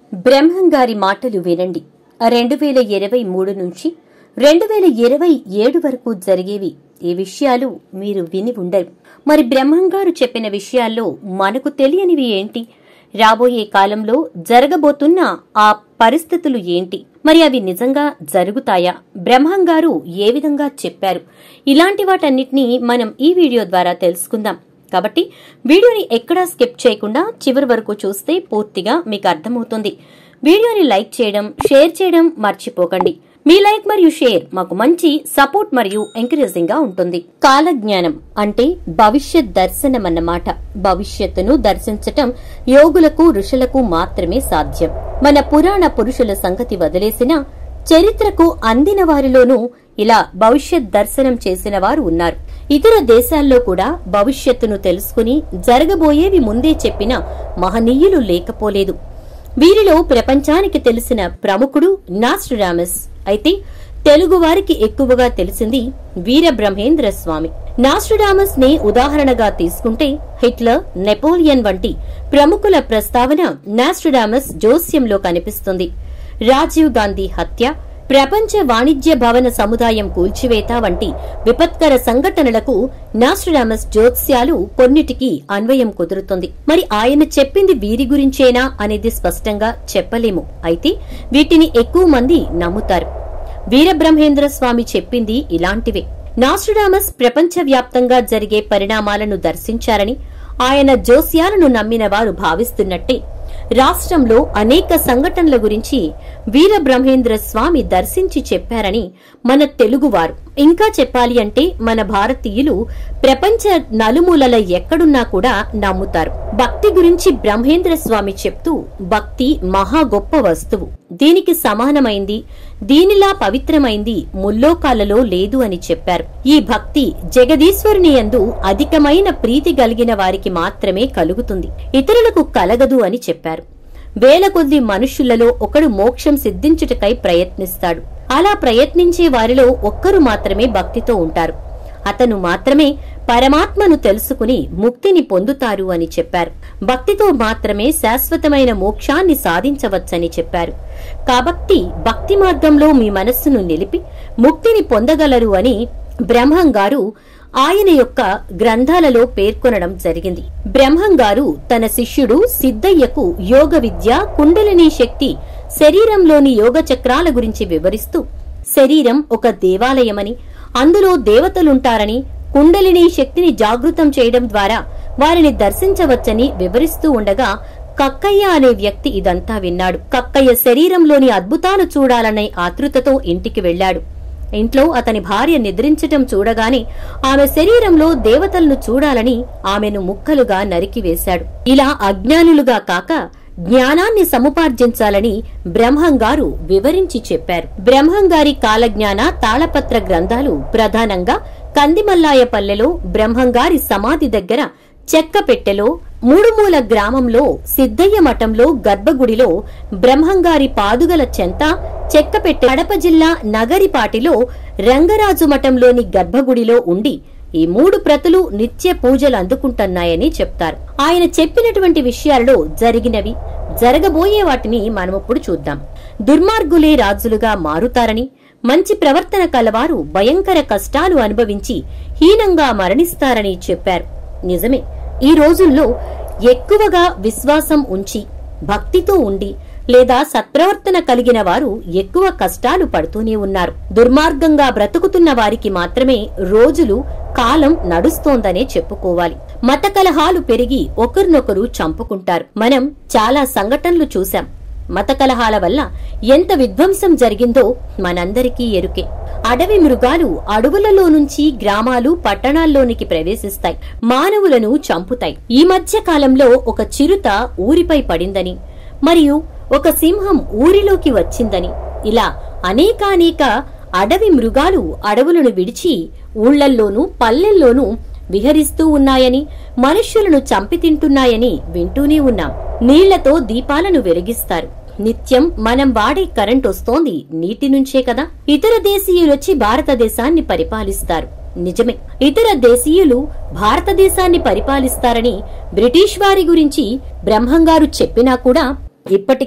బ్రహ్మంగారి మాటలు వినండి రెండు వేల ఇరవై మూడు నుంచి రెండు వేల ఇరవై ఏడు వరకు జరిగేవి ఈ విషయాలు మీరు విని ఉండరు మరి బ్రహ్మంగారు చెప్పిన విషయాల్లో మనకు తెలియనివి ఏంటి రాబోయే కాలంలో జరగబోతున్న ఆ పరిస్థితులు ఏంటి మరి అవి నిజంగా జరుగుతాయా బ్రహ్మంగారు ఏ విధంగా చెప్పారు ఇలాంటి వాటన్నిటినీ మనం ఈ వీడియో ద్వారా తెలుసుకుందాం కాబట్టి వీడియోని ఎక్కడా స్కిప్ చేయకుండా చివరి వరకు చూస్తే పూర్తిగా మీకు అర్థమవుతుంది వీడియోని లైక్ చేయడం షేర్ చేయడం మర్చిపోకండి మీ లైక్ మరియు షేర్ మాకు మంచి సపోర్ట్ మరియు ఎంకరేజింగ్ గా ఉంటుంది కాలజ్ఞానం అంటే భవిష్యత్ దర్శనం అన్నమాట భవిష్యత్తును దర్శించటం యోగులకు ఋషులకు మాత్రమే సాధ్యం మన పురాణ పురుషుల సంగతి వదిలేసిన చరిత్రకు అందిన వారిలోనూ ఇలా భవిష్యత్ దర్శనం చేసిన వారు ఉన్నారు ఇతర దేశాల్లో కూడా భవిష్యత్తును తెలుసుకుని జరగబోయేవి ముందే చెప్పిన మహనీయులు లేకపోలేదు వీరిలో ప్రపంచానికి తెలిసిన ప్రముఖుడు నాస్ట్రామస్ అయితే తెలుగు వారికి ఎక్కువగా తెలిసింది వీరబ్రహ్మేంద్ర స్వామి నాస్ట్రామస్ ని ఉదాహరణగా తీసుకుంటే హిట్లర్ నెపోలియన్ వంటి ప్రముఖుల ప్రస్తావన నాస్ట్రామస్ జోస్యంలో కనిపిస్తుంది రాజీవ్ గాంధీ హత్య ప్రపంచ వాణిజ్య భవన సముదాయం కూల్చివేత వంటి విపత్కర సంఘటనలకు నాస్ట్రామస్ జోత్స్యాలు కొన్నిటికి అన్వయం కుదురుతుంది మరి ఆయన చెప్పింది వీరి గురించేనా అనేది స్పష్టంగా చెప్పలేము అయితే వీటిని ఎక్కువ మంది నమ్ముతారు వీరబ్రహ్మేంద్ర స్వామి చెప్పింది ఇలాంటివే నాస్ట్రామస్ ప్రపంచవ్యాప్తంగా జరిగే పరిణామాలను దర్శించారని ఆయన జోస్యాలను నమ్మిన వారు భావిస్తున్నట్టే రాష్ట్రంలో అనేక సంఘటనల గురించి వీరబ్రహ్మేంద్ర స్వామి దర్శించి చెప్పారని మన తెలుగువారు ఇంకా చెప్పాలి అంటే మన భారతీయులు ప్రపంచ నలుమూలల ఎక్కడున్నా కూడా నమ్ముతారు భక్తి గురించి బ్రహ్మేంద్ర స్వామి చెప్తూ భక్తి మహా గొప్ప వస్తువు దీనికి సమానమైంది దీనిలా పవిత్రమైంది ముల్లోకాలలో లేదు అని చెప్పారు ఈ భక్తి జగదీశ్వరుని యందు అధికమైన ప్రీతి కలిగిన వారికి మాత్రమే కలుగుతుంది ఇతరులకు కలగదు అని చెప్పారు వేల కొద్ది మనుష్యులలో ఒకడు మోక్షం సిద్ధించుటకై ప్రయత్నిస్తాడు అలా ప్రయత్నించే వారిలో ఒక్కరు మాత్రమే భక్తితో ఉంటారు అతను మాత్రమే పరమాత్మను తెలుసుకుని ముక్తిని పొందుతారు అని చెప్పారు భక్తితో మాత్రమే శాశ్వతమైన మోక్షాన్ని సాధించవచ్చని చెప్పారు కాబట్టి భక్తి మార్గంలో మీ మనస్సును నిలిపి ముక్తిని పొందగలరు అని బ్రహ్మం గారు ఆయన యొక్క గ్రంథాలలో పేర్కొనడం జరిగింది బ్రహ్మం గారు తన శిష్యుడు సిద్ధయ్యకు యోగ విద్య కుండలిని శక్తి శరీరంలోని యోగ చక్రాల గురించి వివరిస్తూ శరీరం ఒక దేవాలయమని అందులో దేవతలుంటారని కుండలిని శక్తిని జాగృతం చేయడం ద్వారా వారిని దర్శించవచ్చని వివరిస్తూ ఉండగా కక్కయ్య అనే వ్యక్తి ఇదంతా విన్నాడు కక్కయ్య శరీరంలోని అద్భుతాలు చూడాలనే ఆతృతతో ఇంటికి వెళ్లాడు ఇంట్లో అతని భార్య నిద్రించటం చూడగానే ఆమె శరీరంలో దేవతలను చూడాలని ఆమెను ముక్కలుగా నరికివేశాడు ఇలా అజ్ఞానులుగా కాక జ్ఞానాన్ని సముపార్జించాలని బ్రహ్మంగారు వివరించి చెప్పారు బ్రహ్మంగారి కాలజ్ఞాన తాళపత్ర గ్రంథాలు ప్రధానంగా కందిమల్లాయపల్లెలో బ్రహ్మంగారి సమాధి దగ్గర చెక్క పెట్టెలో మూడుమూల గ్రామంలో సిద్ధయ్య మఠంలో గర్భగుడిలో బ్రహ్మంగారి పాదుగల చెంత చెక్కపెట్టె కడప జిల్లా నగరిపాటిలో రంగరాజు మఠంలోని గర్భగుడిలో ఉండి ఈ మూడు ప్రతులు నిత్య పూజలు అందుకుంటున్నాయని చెప్తారు ఆయన చెప్పినటువంటి విషయాలలో జరిగినవి జరగబోయే వాటిని మనమిప్పుడు చూద్దాం దుర్మార్గులే రాజులుగా మారుతారని మంచి ప్రవర్తన కలవారు భయంకర కష్టాలు అనుభవించి హీనంగా మరణిస్తారని చెప్పారు నిజమే ఈ రోజుల్లో ఎక్కువగా విశ్వాసం ఉంచి భక్తితో ఉండి లేదా సత్ప్రవర్తన కలిగిన వారు ఎక్కువ కష్టాలు పడుతూనే ఉన్నారు దుర్మార్గంగా బ్రతుకుతున్న వారికి మాత్రమే రోజులు కాలం నడుస్తోందనే చెప్పుకోవాలి మత కలహాలు పెరిగి ఒకరినొకరు చంపుకుంటారు మనం చాలా సంఘటనలు చూశాం మత కలహాల వల్ల ఎంత విధ్వంసం జరిగిందో మనందరికీ ఎరుకే అడవి మృగాలు అడవులలో నుంచి గ్రామాలు పట్టణాల్లోనికి ప్రవేశిస్తాయి మానవులను చంపుతాయి ఈ మధ్య కాలంలో ఒక చిరుత ఊరిపై పడిందని మరియు ఒక సింహం ఊరిలోకి వచ్చిందని ఇలా అనేకానేక అడవి మృగాలు అడవులను విడిచి ఊళ్లల్లోనూ పల్లెల్లోనూ విహరిస్తూ ఉన్నాయని మనుష్యులను చంపి తింటున్నాయని వింటూనే ఉన్నాం నీళ్లతో దీపాలను వెలిగిస్తారు నిత్యం మనం వాడే కరెంట్ వస్తోంది నీటి నుంచే కదా ఇతర దేశీయులొచ్చి భారతదేశాన్ని పరిపాలిస్తారు నిజమే ఇతర దేశీయులు భారతదేశాన్ని పరిపాలిస్తారని బ్రిటిష్ వారి గురించి బ్రహ్మంగారు చెప్పినా కూడా ఇప్పటికీ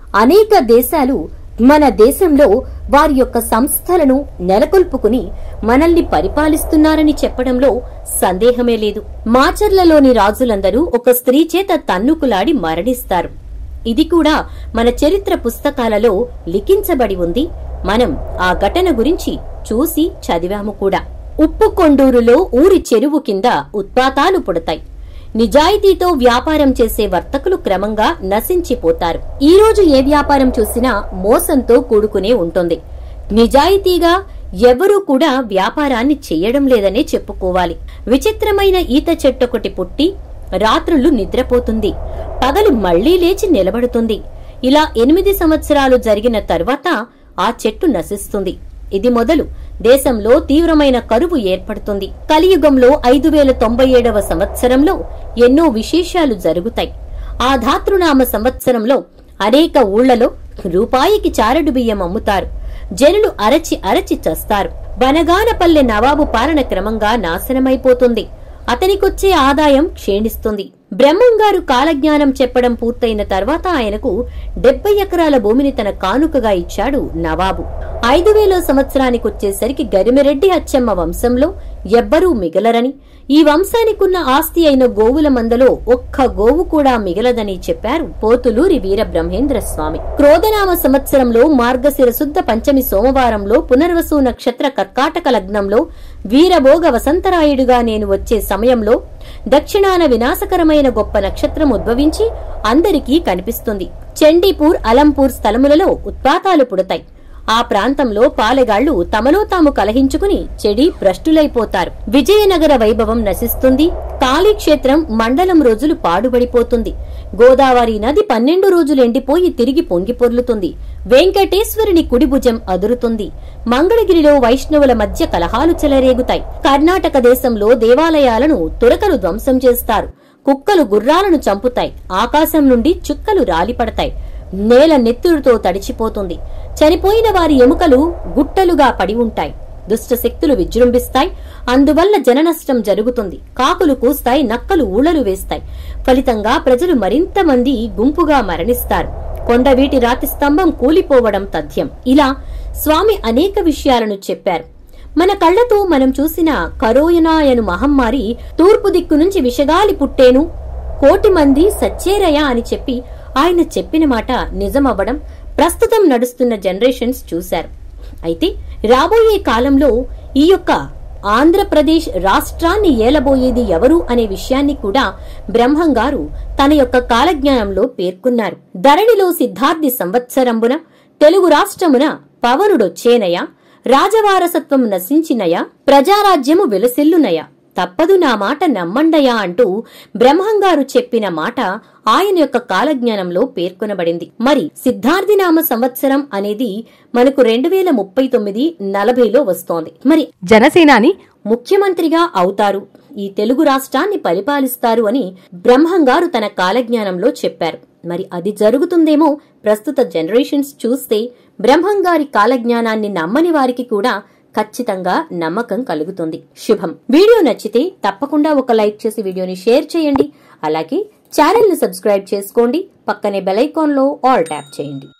అనేక దేశాలు మన దేశంలో వారి యొక్క సంస్థలను నెలకొల్పుకుని మనల్ని పరిపాలిస్తున్నారని చెప్పడంలో సందేహమే లేదు మాచర్లలోని రాజులందరూ ఒక స్త్రీ చేత తన్నుకులాడి మరణిస్తారు ఇది కూడా మన చరిత్ర పుస్తకాలలో లిఖించబడి ఉంది మనం ఆ ఘటన గురించి చూసి చదివాము కూడా ఉప్పు కొండూరులో ఊరి చెరువు కింద ఉత్పాతాలు పుడతాయి నిజాయితీతో వ్యాపారం చేసే వర్తకులు క్రమంగా నశించిపోతారు ఈ రోజు ఏ వ్యాపారం చూసినా మోసంతో కూడుకునే ఉంటుంది నిజాయితీగా ఎవరూ కూడా వ్యాపారాన్ని చెయ్యడం లేదనే చెప్పుకోవాలి విచిత్రమైన ఈత చెట్టొకటి పుట్టి రాత్రులు నిద్రపోతుంది పగలు మళ్లీ లేచి నిలబడుతుంది ఇలా ఎనిమిది సంవత్సరాలు జరిగిన తర్వాత ఆ చెట్టు నశిస్తుంది ఇది మొదలు దేశంలో తీవ్రమైన కరువు ఏర్పడుతుంది కలియుగంలో ఐదు వేల తొంభై ఏడవ సంవత్సరంలో ఎన్నో విశేషాలు జరుగుతాయి ఆ ధాతృనామ సంవత్సరంలో అనేక ఊళ్లలో రూపాయికి చారడు బియ్యం అమ్ముతారు జనులు అరచి అరచి చస్తారు బనగానపల్లె నవాబు పాలన క్రమంగా నాశనమైపోతుంది అతనికొచ్చే ఆదాయం క్షీణిస్తుంది బ్రహ్మంగారు కాలజ్ఞానం చెప్పడం పూర్తయిన తర్వాత ఆయనకు డెబ్బై ఎకరాల భూమిని తన కానుకగా ఇచ్చాడు నవాబు ఐదు వేల సంవత్సరానికొచ్చేసరికి గరిమెరెడ్డి అచ్చమ్మ వంశంలో ఎవ్వరూ మిగలరని ఈ వంశానికున్న ఆస్తి అయిన గోవుల మందలో ఒక్క గోవు కూడా మిగలదని చెప్పారు పోతులూరి వీర బ్రహ్మేంద్ర స్వామి క్రోధనామ సంవత్సరంలో మార్గశిర శుద్ధ పంచమి సోమవారంలో పునర్వసు నక్షత్ర కర్కాటక లగ్నంలో వీరభోగ వసంతరాయుడుగా నేను వచ్చే సమయంలో దక్షిణాన వినాశకరమైన గొప్ప నక్షత్రం ఉద్భవించి అందరికీ కనిపిస్తుంది చండీపూర్ అలంపూర్ స్థలములలో ఉత్పాతాలు పుడతాయి ఆ ప్రాంతంలో పాలెగాళ్లు తమలో తాము కలహించుకుని చెడి భ్రష్టులైపోతారు విజయనగర వైభవం నశిస్తుంది కాళీక్షేత్రం మండలం రోజులు పాడుబడిపోతుంది గోదావరి నది పన్నెండు రోజులు ఎండిపోయి తిరిగి పొంగి పొర్లుతుంది వెంకటేశ్వరుని కుడిభుజం అదురుతుంది మంగళగిరిలో వైష్ణవుల మధ్య కలహాలు చెలరేగుతాయి కర్ణాటక దేశంలో దేవాలయాలను తురకలు ధ్వంసం చేస్తారు కుక్కలు గుర్రాలను చంపుతాయి ఆకాశం నుండి చుక్కలు రాలిపడతాయి నేల నెత్తురుతో తడిచిపోతుంది చనిపోయిన వారి ఎముకలు గుట్టలుగా పడి ఉంటాయి దుష్ట శక్తులు విజృంభిస్తాయి అందువల్ల జననష్టం జరుగుతుంది కాకులు కూస్తాయి నక్కలు ఊళలు వేస్తాయి ఫలితంగా ప్రజలు మరింత మంది గుంపుగా మరణిస్తారు కొండవీటి రాతి స్తంభం కూలిపోవడం తథ్యం ఇలా స్వామి అనేక విషయాలను చెప్పారు మన కళ్లతో మనం చూసిన కరోయనాయను మహమ్మారి తూర్పు దిక్కు నుంచి విషగాలి పుట్టేను కోటి మంది సచ్చేరయ అని చెప్పి ఆయన చెప్పిన మాట నిజమవ్వడం ప్రస్తుతం నడుస్తున్న జనరేషన్స్ చూశారు అయితే రాబోయే కాలంలో ఈ యొక్క ఆంధ్రప్రదేశ్ రాష్ట్రాన్ని ఏలబోయేది ఎవరు అనే విషయాన్ని కూడా బ్రహ్మం గారు తన యొక్క కాలజ్ఞానంలో పేర్కొన్నారు ధరణిలో సిద్ధార్థి సంవత్సరంబున తెలుగు రాష్ట్రమున పవనుడొచ్చేనయ రాజవారసత్వం నశించినయ ప్రజారాజ్యము వెలసిల్లునయ తప్పదు నా మాట నమ్మండయా అంటూ బ్రహ్మంగారు చెప్పిన మాట ఆయన యొక్క కాలజ్ఞానంలో పేర్కొనబడింది మరి సిద్ధార్థినామ సంవత్సరం అనేది మనకు రెండు వేల ముప్పై తొమ్మిది నలభైలో వస్తోంది మరి జనసేనాని ముఖ్యమంత్రిగా అవుతారు ఈ తెలుగు రాష్ట్రాన్ని పరిపాలిస్తారు అని బ్రహ్మంగారు తన కాలజ్ఞానంలో చెప్పారు మరి అది జరుగుతుందేమో ప్రస్తుత జనరేషన్స్ చూస్తే బ్రహ్మంగారి కాలజ్ఞానాన్ని నమ్మని వారికి కూడా ఖచ్చితంగా నమ్మకం కలుగుతుంది శుభం వీడియో నచ్చితే తప్పకుండా ఒక లైక్ చేసి వీడియోని షేర్ చేయండి అలాగే ఛానల్ ని సబ్స్క్రైబ్ చేసుకోండి పక్కనే బెల్ ఐకాన్ లో ఆల్ ట్యాప్ చేయండి